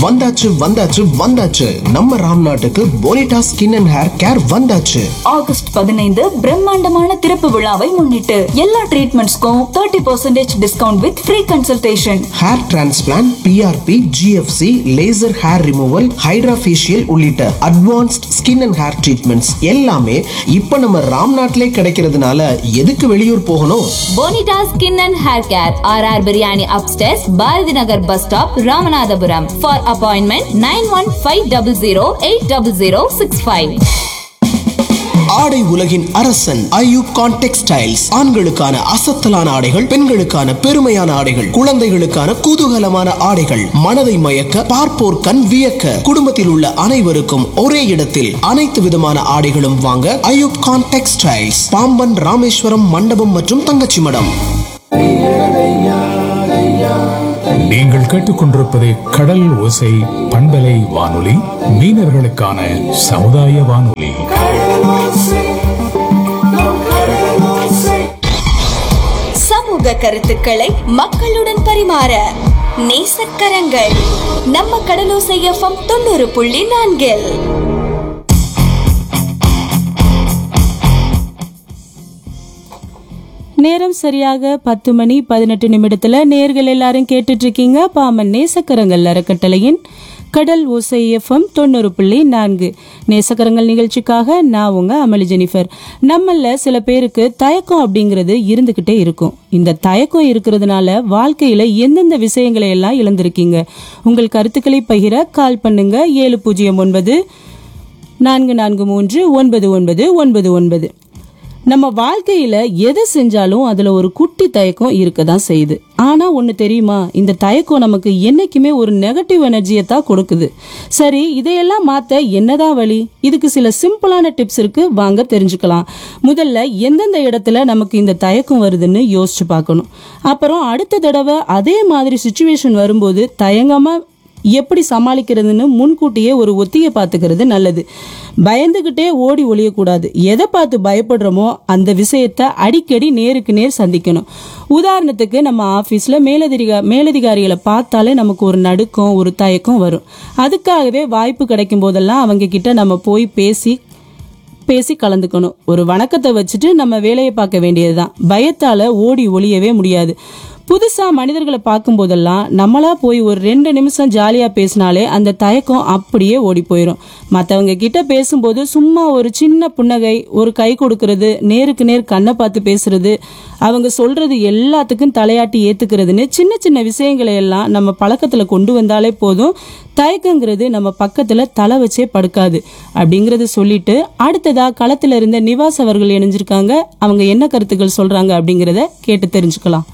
வந்தாச்சு வந்தாச்சு வந்தாச்சு நம்ம ராம் நாட்டுக்கு Bonita skin and hair care வந்தாச்சு ஆகஸ்ட் பதினைந்து பிரம்மாண்டமான திறப்பு விழாவை முன்னிட்டு எல்லா ட்ரீட்மெண்ட்ஸ்க்கும் thirty percentage discount with free consultation hair transplant PRP GFC laser hair removal hydra facial உள்ளிட்ட advanced skin and hair treatments எல்லாமே இப்ப நம்ம ராம் நாட்டிலே கிடைக்கிறதுனால எதுக்கு வெளியூர் போகணும் Bonita skin and hair care R R biryani upstairs Bharathi Nagar bus stop Ramanathapuram for appointment nine one five double zero eight double zero six five ஆடை உலகின் அரசன் ஐயூப் கான் டெக்ஸ்டைல்ஸ் ஆண்களுக்கான அசத்தலான ஆடைகள் பெண்களுக்கான பெருமையான ஆடைகள் குழந்தைகளுக்கான குதூகலமான ஆடைகள் மனதை மயக்க பார்ப்போர் கண் வியக்க குடும்பத்தில் உள்ள அனைவருக்கும் ஒரே இடத்தில் அனைத்து விதமான ஆடைகளும் வாங்க ஐயூப் கான் டெக்ஸ்டைல்ஸ் பாம்பன் ராமேஸ்வரம் மண்டபம் மற்றும் தங்கச்சி மடம் நீங்கள் கேட்டுக்கொண்டிருப்பது கடல் ஓசை பண்பலை வானொலி மீனவர்களுக்கான சமுதாய வானொலி சமூக கருத்துக்களை மக்களுடன் பரிமாற நேசக்கரங்கள் நம்ம கடலோசை எஃப்எம் தொண்ணூறு புள்ளி நான்கில் நேரம் சரியாக பத்து மணி பதினெட்டு நிமிடத்துல நேர்கள் எல்லாரும் கேட்டுட்டு இருக்கீங்க பாமன் நேசக்கரங்கள் அறக்கட்டளையின் கடல் ஓசை எஃப்எம் தொண்ணூறு புள்ளி நான்கு நேசக்கரங்கள் நிகழ்ச்சிக்காக நான் உங்க அமளி ஜெனிஃபர் நம்மள சில பேருக்கு தயக்கம் அப்படிங்கிறது இருந்துகிட்டே இருக்கும் இந்த தயக்கம் இருக்கிறதுனால வாழ்க்கையில எந்தெந்த விஷயங்களை எல்லாம் இழந்திருக்கீங்க உங்கள் கருத்துக்களை பகிர கால் பண்ணுங்க ஏழு பூஜ்ஜியம் ஒன்பது நான்கு நான்கு மூன்று ஒன்பது ஒன்பது ஒன்பது ஒன்பது நம்ம வாழ்க்கையில எதை செஞ்சாலும் அதுல ஒரு குட்டி தயக்கம் இருக்க தான் செய்யுது ஆனா ஒண்ணு தெரியுமா இந்த தயக்கம் நமக்கு என்னைக்குமே ஒரு நெகட்டிவ் எனர்ஜியை தான் கொடுக்குது சரி இதையெல்லாம் மாத்த என்னதான் வழி இதுக்கு சில சிம்பிளான டிப்ஸ் இருக்கு வாங்க தெரிஞ்சுக்கலாம் முதல்ல எந்தெந்த இடத்துல நமக்கு இந்த தயக்கம் வருதுன்னு யோசிச்சு பார்க்கணும் அப்புறம் அடுத்த தடவை அதே மாதிரி சுச்சுவேஷன் வரும்போது தயங்காம எப்படி சமாளிக்கிறதுன்னு முன்கூட்டியே ஒரு ஒத்திகை பார்த்துக்கிறது நல்லது பயந்துகிட்டே ஓடி ஒளியக்கூடாது எதை பார்த்து பயப்படுறோமோ அந்த விஷயத்த அடிக்கடி நேருக்கு நேர் சந்திக்கணும் உதாரணத்துக்கு நம்ம ஆஃபீஸில் மேலதிகா மேலதிகாரிகளை பார்த்தாலே நமக்கு ஒரு நடுக்கம் ஒரு தயக்கம் வரும் அதுக்காகவே வாய்ப்பு கிடைக்கும் போதெல்லாம் அவங்க கிட்ட நம்ம போய் பேசி பேசி கலந்துக்கணும் ஒரு வணக்கத்தை வச்சுட்டு நம்ம வேலையை பார்க்க வேண்டியதுதான் பயத்தால ஓடி ஒளியவே முடியாது புதுசா மனிதர்களை பார்க்கும் போதெல்லாம் நம்மளா போய் ஒரு ரெண்டு நிமிஷம் ஜாலியா பேசினாலே அந்த தயக்கம் அப்படியே ஓடி போயிடும் மற்றவங்க கிட்ட பேசும்போது சும்மா ஒரு சின்ன புன்னகை ஒரு கை கொடுக்கறது நேருக்கு நேர் கண்ணை பார்த்து பேசுறது அவங்க சொல்றது எல்லாத்துக்கும் தலையாட்டி ஏத்துக்கிறதுன்னு சின்ன சின்ன விஷயங்களை எல்லாம் நம்ம பழக்கத்துல கொண்டு வந்தாலே போதும் தயக்கங்கிறது நம்ம பக்கத்துல தலை வச்சே படுக்காது அப்படிங்கறத சொல்லிட்டு அடுத்ததா களத்துல இருந்த நிவாஸ் அவர்கள் இணைஞ்சிருக்காங்க அவங்க என்ன கருத்துக்கள் சொல்றாங்க அப்படிங்கறத கேட்டு தெரிஞ்சுக்கலாம்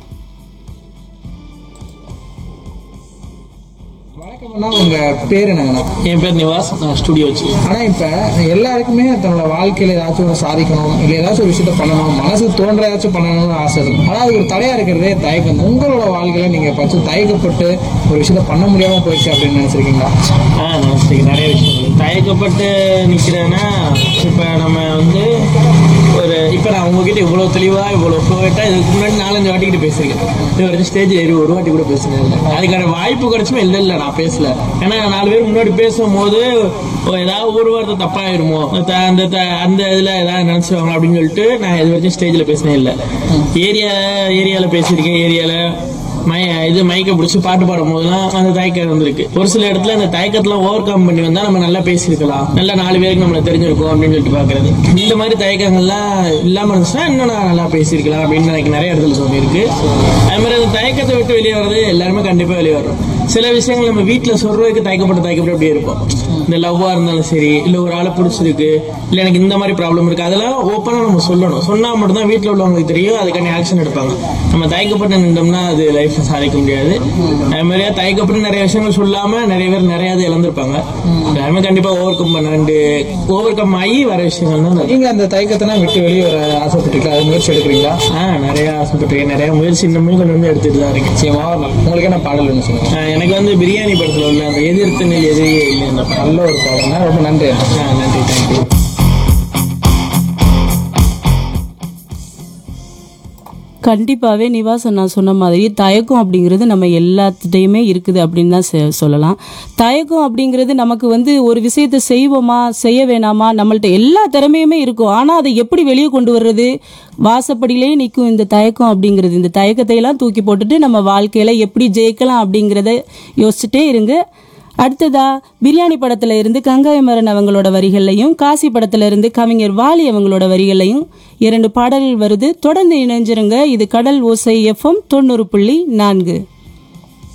வணக்கம்ண்ணா உங்க பேர் என்னங்கண்ணா என் பேர் நிவாஸ் நான் ஸ்டுடியோ வச்சு ஆனா இப்ப எல்லாருக்குமே தன்னோட வாழ்க்கையில ஏதாச்சும் ஒன்று சாதிக்கணும் இல்ல ஏதாச்சும் ஒரு விஷயத்த பண்ணணும் மனசுக்கு தோன்ற ஏதாச்சும் பண்ணணும்னு ஆசை இருக்கும் ஆனா அது ஒரு தடையா இருக்கிறதே தயக்கம் தான். உங்களோட வாழ்க்கையில நீங்க பச்சு தயக்கப்பட்டு ஒரு விஷயத்த பண்ண முடியாம போயிடுச்சு அப்படின்னு நினைச்சிருக்கீங்களா ஆ நினச்சிருக்கேன் நிறைய விஷயம் தயக்கப்பட்டு நிற்கிறேன்னா இப்போ நம்ம வந்து ஒரு இப்போ நான் உங்ககிட்ட இவ்வளோ தெளிவாக இவ்வளோ ஃப்ளோட்டாக இதுக்கு முன்னாடி நாலஞ்சு வாட்டிக்கிட்ட பேசியிருக்கேன் இது வரைக்கும் ஸ்டேஜில் ஏறி ஒரு வாட்டி கூட பேசினேன் அதுக்கான வாய்ப்பு கிடைச்சுமே இல்லை இல்லை நான் பேசல ஏன்னா நான் நாலு பேர் முன்னாடி பேசும்போது ஓ, ஏதாவது ஒரு வார்த்தை தப்பாயிருமோ த- அந்த த- அந்த இதில் ஏதாவது நினச்சிவாங்க அப்படின்னு சொல்லிட்டு நான் இது வரைக்கும் ஸ்டேஜில் பேசினே இல்லை ஏரியா ஏரியாவில் பேசியிருக்கேன் ஏரியாவில் மை இது மைக்க பிடிச்சி பாட்டு பாடும் போதெல்லாம் அந்த தயக்கம் இருந்திருக்கு ஒரு சில இடத்துல அந்த தயக்கத்தெல்லாம் ஓவர் கம் பண்ணி வந்தா நம்ம நல்லா பேசியிருக்கலாம் நல்லா நாலு பேருக்கு நம்மள தெரிஞ்சிருக்கும் அப்படின்னு சொல்லிட்டு பாக்குறது இந்த மாதிரி தயக்கங்கள்லாம் இல்லாம இருந்துச்சுன்னா இன்னும் நான் நல்லா பேசியிருக்கலாம் அப்படின்னு எனக்கு நிறைய இடத்துல சொல்லியிருக்கு அது மாதிரி அந்த தயக்கத்தை விட்டு வெளியே வர்றது எல்லாருமே கண்டிப்பா வெளியே வரும் சில விஷயங்கள் நம்ம வீட்டுல சொல்றதுக்கு தயக்கப்பட்டு தயக்கப்பட்டு அப்படியே இருக்கும் இந்த லவ்வா இருந்தாலும் சரி இல்ல ஒரு ஆளை பிடிச்சிருக்கு இல்ல எனக்கு இந்த மாதிரி ப்ராப்ளம் இருக்கு அதெல்லாம் ஓப்பனா நம்ம சொல்லணும் சொன்னா மட்டும்தான் வீட்டுல உள்ளவங்களுக்கு தெரியும் அதுக்கான ஆக்ஷன் எடுப்பாங்க நம்ம தயக்கப்பட்டு நின்றோம்னா அது லைஃப்ல சாதிக்க முடியாது அது மாதிரியா தயக்கப்பட்டு நிறைய விஷயங்கள் சொல்லாம நிறைய பேர் நிறைய இது இழந்திருப்பாங்க எல்லாருமே கண்டிப்பா ஓவர் கம் பண்ண ரெண்டு ஓவர் கம் ஆகி வர விஷயங்கள் தான் அது. நீங்க அந்த தயக்கத்தை விட்டு வெளியே வர ஆசைப்பட்டுருக்கீங்களா அது முயற்சி எடுக்கிறீங்களா ஆ நிறைய ஆசைப்பட்டிருக்கேன் நிறைய முயற்சி இன்னுமே கொஞ்சம் வந்து எடுத்துட்டு தான் இருக்கேன் நிச்சயமா வரலாம் உங்களுக்கு என்ன பாடல் வேணும் சொல்லுங்க ஆ, எனக்கு வந்து பிரியாணி படத்துல உள்ள அந்த எதிர்த்து நெல் எதிரியே இல்லை அந்த படம் நல்ல ஒரு பாடல்னா ரொம்ப நன்றி ஆ, நன்றி தேங்க்யூ கண்டிப்பாவே நிவாசம் நான் சொன்ன மாதிரி தயக்கம் அப்படிங்கிறது நம்ம எல்லாத்துட்டையுமே இருக்குது அப்படின்னு தான் செ- சொல்லலாம் தயக்கம் அப்படிங்கிறது நமக்கு வந்து ஒரு விஷயத்தை செய்வோமா செய்ய வேணாமா நம்மள்ட்ட எல்லா திறமையுமே இருக்கும் ஆனா அதை எப்படி வெளியே கொண்டு வர்றது வாசப்படியிலேயே நிற்கும் இந்த தயக்கம் அப்படிங்கிறது இந்த தயக்கத்தை எல்லாம் தூக்கி போட்டுட்டு நம்ம வாழ்க்கையில எப்படி ஜெயிக்கலாம் அப்படிங்கிறத யோசிச்சுட்டே இருங்க அடுத்ததா பிரியாணி படத்துல இருந்து கங்காயமரன் அவங்களோட வரிகள்லையும் காசி படத்துல இருந்து கவிஞர் வாலி அவங்களோட வரிகள்லையும் இரண்டு பாடல்கள் வருது தொடர்ந்து இணைஞ்சிருங்க இது கடல் ஓசை எஃப்எம் தொண்ணூறு புள்ளி நான்கு